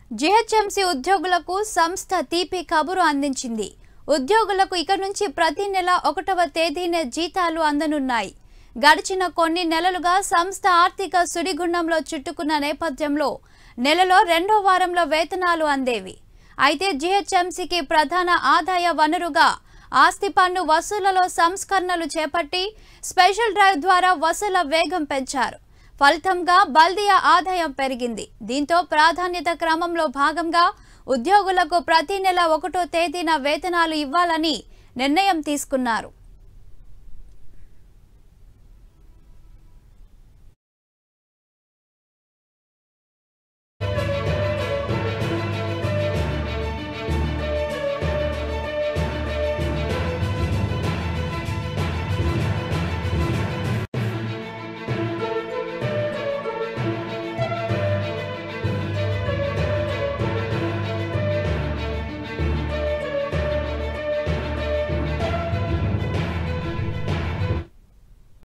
GHMC ఉద్యోగులకు సంస్థ తీపి కబురు అందించింది ఉద్యోగులకు ఇక నుంచి ప్రతి నెల ఒకటవ తేదీనే జీతాలు అందనున్నాయి గడిచిన కొన్ని నెలలుగా సంస్థ ఆర్థిక సుడిగుండంలో చుట్టుకున్న నేపథ్యంలో నెలలో రెండో వారంలో వేతనాలు అందేవి అయితే జిహెచ్ఎంసీకి ప్రధాన ఆదాయ వనరుగా ఆస్తి పన్ను వసూళ్లలో సంస్కరణలు చేపట్టి స్పెషల్ డ్రైవ్ ద్వారా వసూల వేగం పెంచారు ఫలితంగా బల్దియా ఆదాయం పెరిగింది దీంతో ప్రాధాన్యత క్రమంలో భాగంగా ఉద్యోగులకు ప్రతి నెల ఒకటో తేదీన వేతనాలు ఇవ్వాలని నిర్ణయం తీసుకున్నారు